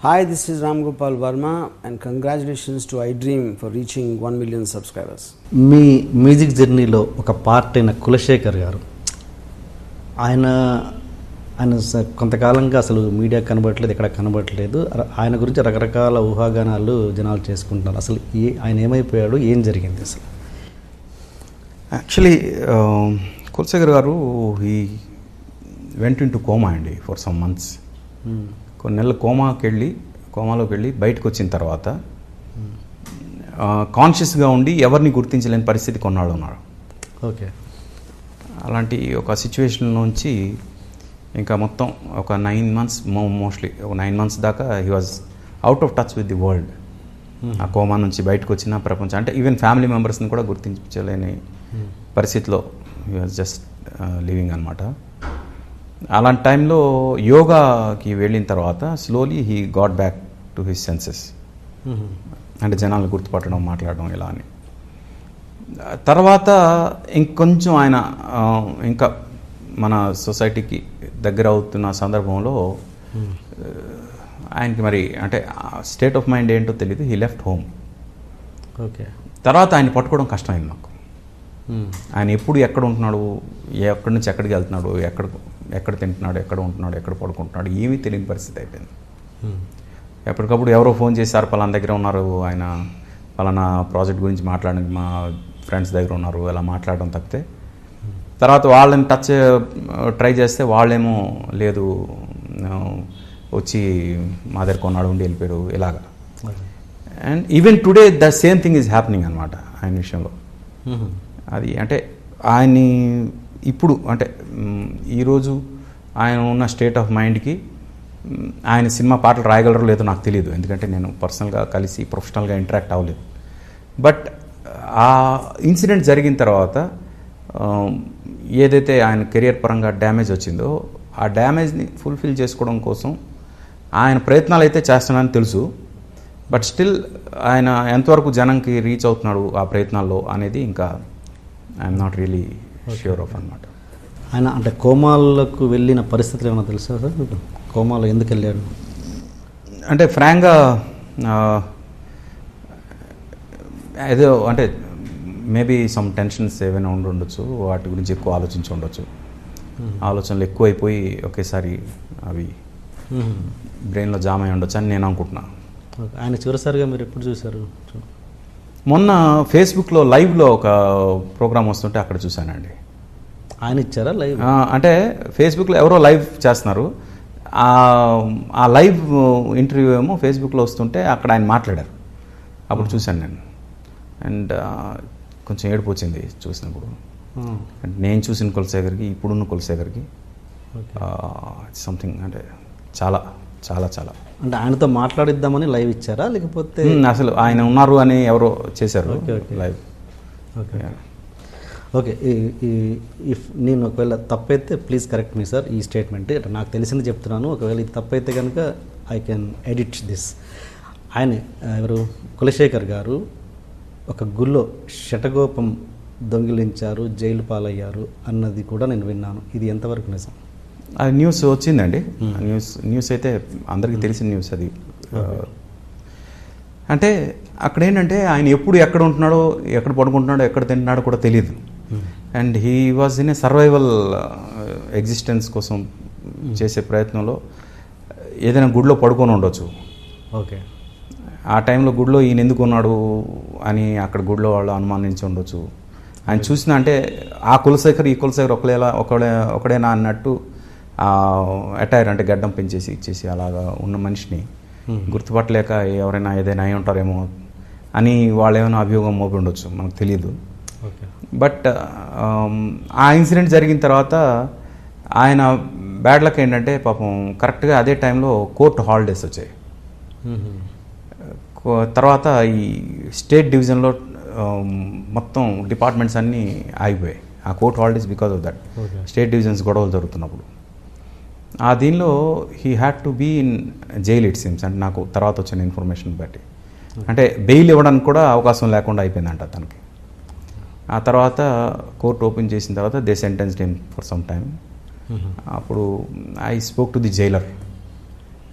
Hi, this is Ram Gopal Verma, and congratulations to iDream for reaching 1 million subscribers. మీ music జర్నీలో ఒక part అయిన కులశేఖర్ గారు ఆయన ఆయన స- కొంతకాలంగా అసలు మీడియా కనబడట్లేదు ఎక్కడ కనబడట్లేదు ర- ఆయన గురించి రకరకాల ఊహాగానాలు జనాలు చేసుకుంటున్నారు అసలు ఏ ఆయన ఏమైపోయాడు ఏం జరిగింది అసలు యాక్చువల్లీ కులశేఖర్ గారు ఈ వెంట ఇంటూ కోమా అండి ఫర్ సమ్ మంత్స్ కొన్ని నెలలు కోమాకి వెళ్ళి కోమాలోకి వెళ్ళి బయటకు వచ్చిన తర్వాత కాన్షియస్గా ఉండి ఎవరిని గుర్తించలేని పరిస్థితి కొన్నాళ్ళు ఉన్నారు ఓకే అలాంటి ఒక సిచ్యువేషన్ నుంచి ఇంకా మొత్తం ఒక నైన్ మంత్స్ మోస్ట్లీ ఒక నైన్ మంత్స్ దాకా he was out of touch with the world ఆ కోమా నుంచి బయటకు వచ్చిన ప్రపంచం అంటే ఈవెన్ ఫ్యామిలీ మెంబర్స్ని కూడా గుర్తించలేని పరిస్థితిలో హీ వాజ్ జస్ట్ లివింగ్ అనమాట అలాంటి టైంలో యోగాకి వెళ్ళిన తర్వాత slowly he got back to his senses అంటే జనాలను గుర్తుపట్టడం మాట్లాడడం ఇలా అని తర్వాత ఇంకొంచెం ఆయన ఆ, ఇంకా మన సొసైటీకి దగ్గర అవుతున్న సందర్భంలో ఆ, ఆయనకి మరి అంటే స్టేట్ ఆఫ్ మైండ్ ఏంటో తెలియదు హీ లెఫ్ట్ హోమ్ ఓకే తర్వాత ఆయన పట్టుకోవడం కష్టమైంది నాకు ఆయన ఎప్పుడు ఎక్కడ ఉంటున్నాడు ఎక్కడి నుంచి ఎక్కడికి వెళ్తున్నాడు ఎక్కడ ఎక్కడ తింటున్నాడు ఎక్కడ ఉంటున్నాడు ఎక్కడ పడుకుంటున్నాడు ఏమీ తెలియని పరిస్థితి అయిపోయింది ఎప్పటికప్పుడు ఎవరో ఫోన్ చేశారు పలానా దగ్గర ఉన్నారు ఆయన పలానా ప్రాజెక్ట్ గురించి మాట్లాడడానికి మా ఫ్రెండ్స్ దగ్గర ఉన్నారు అలా మాట్లాడడం తప్పితే తర్వాత వాళ్ళని టచ్ ట్రై చేస్తే వాళ్ళేమో లేదు ఆ, వచ్చి మా దగ్గర కొన్నాడు ఉండి వెళ్ళిపోయారు ఇలాగా and even today the same thing is happening అనమాట ఆయన విషయంలో అది అంటే ఆయన్ని ఇప్పుడు అంటే మ్, ఈరోజు ఆయన ఉన్న స్టేట్ ఆఫ్ మైండ్కి మ్, ఆయన సినిమా పాటలు రాయగలరో లేదో నాకు తెలియదు ఎందుకంటే నేను పర్సనల్గా కలిసి ప్రొఫెషనల్గా ఇంటరాక్ట్ అవ్వలేదు బట్ ఆ ఇన్సిడెంట్ జరిగిన తర్వాత ఆ, ఏదైతే ఆయన కెరియర్ పరంగా డ్యామేజ్ వచ్చిందో ఆ డ్యామేజ్ని ఫుల్ఫిల్ చేసుకోవడం కోసం ఆయన ప్రయత్నాలు అయితే చేస్తున్నానని తెలుసు బట్ స్టిల్ ఆయన ఎంతవరకు జనంకి రీచ్ అవుతున్నాడు ఆ ప్రయత్నాల్లో అనేది ఇంకా I'm not really sure of అనమాట ఆయన అంటే కోమాలకు వెళ్ళిన పరిస్థితులు ఏమైనా తెలుసా సార్ మీకు కోమాలో ఎందుకు వెళ్ళాడు అంటే ఫ్రాంక్గా ఏదో అంటే మేబీ సమ్ టెన్షన్స్ ఏమైనా ఉండి ఉండొచ్చు వాటి గురించి ఎక్కువ ఆలోచించి ఉండొచ్చు ఆలోచనలు ఎక్కువైపోయి ఒకేసారి అవి బ్రెయిన్లో జామ్ అయి ఉండొచ్చు అని నేను అనుకుంటున్నా ఓకే. ఆయన చివరిసారిగా మీరు ఎప్పుడు చూశారు చూ- మొన్న ఫేస్బుక్లో లైవ్లో ఒక ప్రోగ్రామ్ వస్తుంటే అక్కడ చూశానండి ఆయన ఇచ్చారా లైవ్ ఆ, అంటే ఫేస్బుక్లో ఎవరో లైవ్ చేస్తున్నారు ఆ- ఆ లైవ్ ఇంటర్వ్యూ ఏమో ఫేస్బుక్లో వస్తుంటే అక్కడ ఆయన మాట్లాడారు అప్పుడు చూశాను నేను అండ్ కొంచెం ఏడుపు వచ్చింది చూసినప్పుడు అంటే నేను చూసిన కులశేఖర్కి ఇప్పుడున్న కులశేఖర్కి సంథింగ్ అంటే చాలా చాలా చాలా అంటే ఆయనతో మాట్లాడిద్దామని లైవ్ ఇచ్చారా లేకపోతే Hmm, అసలు ఆయన ఉన్నారు అని ఎవరో చేశారు okay, okay. Live okay okay ఈ- ఈ- ఇఫ్ నేను ఒకవేళ తప్పైతే ప్లీజ్ కరెక్ట్ మీ సార్ ఈ స్టేట్మెంట్ అంటే నాకు తెలిసింది చెప్తున్నాను ఒకవేళ ఇది తప్పైతే కనుక ఐ కెన్ ఎడిట్ దిస్ ఆయనే ఆ, ఎవరు కులశేఖర్ గారు ఒక గుళ్ళో శటగోపం దొంగిలించారు జైలు పాలయ్యారు అన్నది కూడా నేను విన్నాను ఇది ఎంతవరకు నిజం అది న్యూస్ వచ్చిందండి ఆ న్యూస్ న్యూస్ అయితే అందరికీ తెలిసిన న్యూస్ అది ఆ, అంటే అక్కడ ఏంటంటే ఆయన ఎప్పుడు ఎక్కడ ఉంటున్నాడో ఎక్కడ పడుకుంటున్నాడో ఎక్కడ తింటున్నాడో కూడా తెలియదు and he was in a survival existence కోసం చేసే ప్రయత్నంలో ఏదైనా గుడిలో పడుకొని ఉండొచ్చు ఓకే ఆ టైంలో గుడిలో ఈయన ఎందుకు ఉన్నాడు అని అక్కడ గుడిలో వాళ్ళు అనుమానించి ఉండొచ్చు ఆయన చూసిన అంటే ఆ కులశేఖర్ ఈ కులశేఖర్ ఒకవేళ ఒకడే ఒకడేనా అన్నట్టు అటైర్ అంటే గడ్డం పెంచేసి ఇచ్చేసి అలాగా ఉన్న మనిషిని గుర్తుపట్టలేక ఎవరైనా ఏదైనా అయి ఉంటారేమో అని వాళ్ళు ఏమైనా అభియోగం మోపి ఉండొచ్చు మనకు తెలియదు ఓకే బట్ ఆమ్, ఆ ఇన్సిడెంట్ జరిగిన తర్వాత ఆయన బ్యాడ్ లక్ ఏంటంటే పాపం కరెక్ట్గా అదే టైంలో కోర్టు హాలిడేస్ వచ్చాయి కో- తర్వాత ఈ స్టేట్ డివిజన్లో ఆమ్, మొత్తం డిపార్ట్మెంట్స్ అన్నీ ఆగిపోయాయి ఆ court holidays because of that Okay. State divisions గొడవలు జరుగుతున్నప్పుడు ఆ దీనిలో he had to be in jail it seems అంటే నాకు తర్వాత వచ్చిన ఇన్ఫర్మేషన్ బట్టి అంటే బెయిల్ ఇవ్వడానికి కూడా అవకాశం లేకుండా అయిపోయిందంట తనకి ఆ తర్వాత కోర్ట్ ఓపెన్ చేసిన తర్వాత they sentenced him for some time అప్పుడు I spoke to the jailer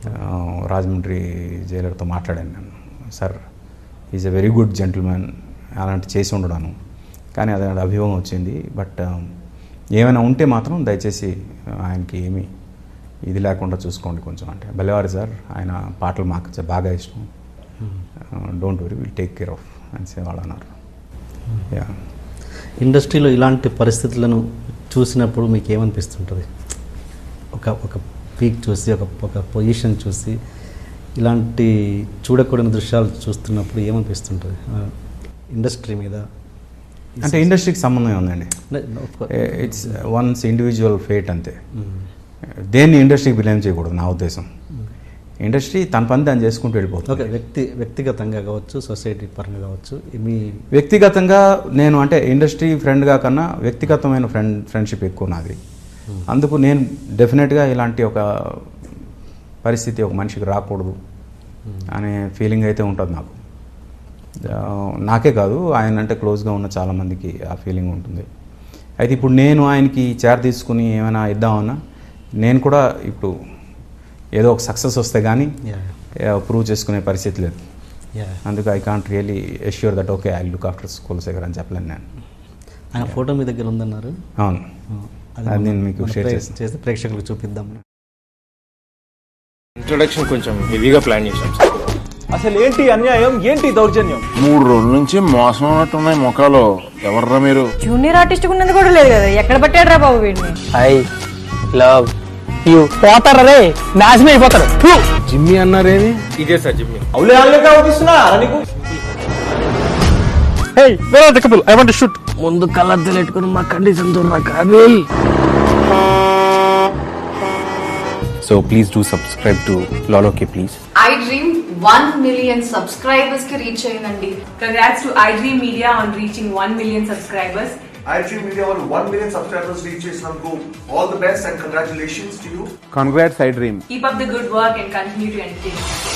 ఆ, రాజమండ్రి జైలర్తో మాట్లాడాను నేను sir is a very good gentlemen అలాంటి చేసి ఉండడాను కానీ అది అభియోగం వచ్చింది బట్ ఏమైనా ఉంటే మాత్రం దయచేసి ఆయనకి ఏమీ ఇది లేకుండా చూసుకోండి కొంచెం అంటే బెల్లవారి సార్ ఆయన పాటలు మాకు చ- బాగా ఇష్టం don't worry will take care of అని వాళ్ళు అన్నారు యా ఇండస్ట్రీలో ఇలాంటి పరిస్థితులను చూసినప్పుడు మీకు ఏమనిపిస్తుంటుంది ఒక ఒక పీక్ చూసి ఒక ఒక పొజిషన్ చూసి ఇలాంటి చూడకూడని దృశ్యాలు చూస్తున్నప్పుడు ఏమనిపిస్తుంటుంది ఇండస్ట్రీ మీద అంటే ఇండస్ట్రీకి సంబంధం ఉందండి నే- of course. It's one's individual fate అంతే దేన్ని ఇండస్ట్రీకి బిలేమ్ చేయకూడదు నా ఉద్దేశం ఇండస్ట్రీ తన పని దాన్ని చేసుకుంటూ ఓకే వెళ్ళిపోతుంది వ్యక్తి వ్యక్తిగతంగా కావచ్చు సొసైటీ పరంగా కావచ్చు మీ వ్యక్తిగతంగా నేను అంటే ఇండస్ట్రీ ఫ్రెండ్గా కన్నా వ్యక్తిగతమైన ఫ్రెండ్ ఫ్రెండ్షిప్ ఎక్కువ నాది అందుకు నేను డెఫినెట్గా ఇలాంటి ఒక పరిస్థితి ఒక మనిషికి రాకూడదు అనే ఫీలింగ్ అయితే ఉంటుంది నాకు ఆ, నాకే కాదు ఆయన అంటే క్లోజ్గా ఉన్న చాలామందికి ఆ ఫీలింగ్ ఉంటుంది అయితే ఇప్పుడు నేను ఆయనకి చేర తీసుకుని ఏమైనా ఇద్దామన్నా నేను కూడా ఇప్పుడు ఏదో ఒక సక్సెస్ వస్తే కానీ యా ప్రూవ్ చేసుకునే పరిస్థితి లేదు యా అందుకు I can't really assure that okay I look after Kulasekhar అని చెప్పలేను నేను ఆయన ఫోటో మీ దగ్గర ఉందన్నారు అవును అది నేను మీకు మన షేర్ ప్రే- చేస్తాను చేస్తే ప్రేక్షకులకు చూపిద్దాం ఇంట్రొడక్షన్ కొంచెం హెవీగా ప్లాన్ చేశాం సార్ అసలు ఏంటి అన్యాయం ఏంటి దౌర్జన్యం మూడు రోజుల నుంచి మోసం ఉన్నట్టున్నాయి ముఖాలు ఎవర్రా మీరు జూనియర్ ఆర్టిస్ట్ ఉన్నది కూడా లేదు కదా ఎక్కడ పట్టాడు రా బాబు వీడిని ఐ లవ్ యూ పోతారా రే నాశనం అయిపోతారు జిమ్మి అన్నారేమి ఇదే సార్ జిమ్మి అవులే ఆన్లైన్ అవుతున్నా నీకు hey where are the couple I want shoot ముందు కళ్ళద్దాలు పెట్టుకుని మా కండిషన్ చూడరా కాబిల్ so please do subscribe to లాలోకి please I Dream one million subscribers కి రీచ్ అయిందండి Congrats to iDream Media on reaching 1 million subscribers. iDream Media on 1 million subscribers reaches Nangu. All the best and congratulations to you. Congrats I Dream Keep up the good work and continue to entertain.